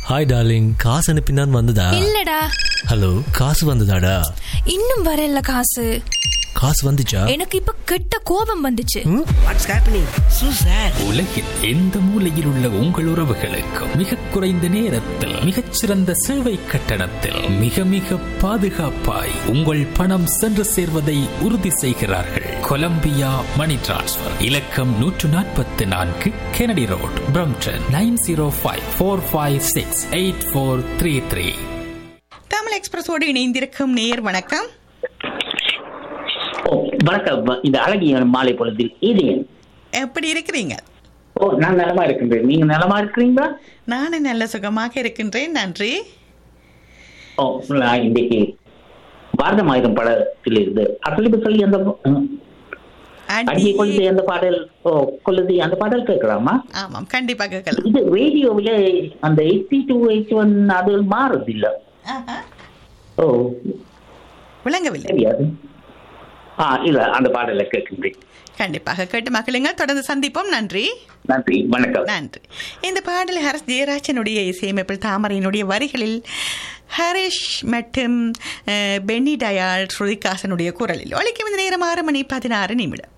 Hi darling காசு அனுப்பினான் வந்ததா இல்லடா ஹலோ காசு வந்ததாடா இன்னும் வரல காசு காசு வந்துச்சா எனக்கு இப்ப கெட்ட கோபம் வந்துச்சு வாட்ஸ் ஹேப்பனிங் சூ சார் உலகில் எந்த மூலையில் உள்ள உங்கள் உறவுகளுக்கும் மிக குறைந்த நேரத்தில் மிகச்சிறந்த சேவை கட்டணத்தில் மிக மிக பாதுகாப்பாய் உங்கள் பணம் சென்று சேர்வதை உறுதி செய்கிறார்கள் கொலம்பியா மணி டிரான்ஸ்ஃபர் இலக்கம் நூற்று நாற்பத்தி நான்கு Kennedy road Brampton nine zero five four five six eight four three three Tamil எக்ஸ்பிரஸோடு இணைந்திருக்கும் நேயர் வணக்கம் ஓ வணக்கம் இந்த அழகிய மாலை பொழுதில் இது என். எப்படி இருக்கிறீங்க ஓ நான் நலமா இருக்கின்றேன் நீங்க நலமா இருக்கிறீங்களா நானும் நல்ல சுகமாக இருக்கின்றேன் நன்றி ஓ நான் இன்றைக்கு பாரதம் ஆயுதம் படத்தில் இருந்து அசலிப்பு சொல்லி அந்த ம், அடியை கொள்ளுது அந்த பாடல் ஓ கொள்ளுது அந்த பாடல் கேட்கலாமா ஆமாம் கண்டிப்பாக கேட்கலாம் இது ரேடியோவில் அந்த எயிட்டி டூ எயிட் ஒன் அது மாறுது இல்ல ஆஹா. ஓ விளங்கவில்லை தெரியாது ஆ இல்ல அந்த பாடலை கேட்கின்றேன் கண்டிப்பாக கேட்டு மகளுங்கள் தொடர்ந்து சந்திப்போம் நன்றி நன்றி வணக்கம் நன்றி இந்த பாடல் ஹரஸ் ஜெயராஜனுடைய இசையமைப்பில் தாமரையினுடைய வரிகளில் ஹரிஷ் மற்றும் அஹ், பென்னி டயால் ஸ்ருதிகாசனுடைய குரலில் ஒழிக்கும் இந்த நேரம் ஆறு மணி பதினாறு நிமிடம்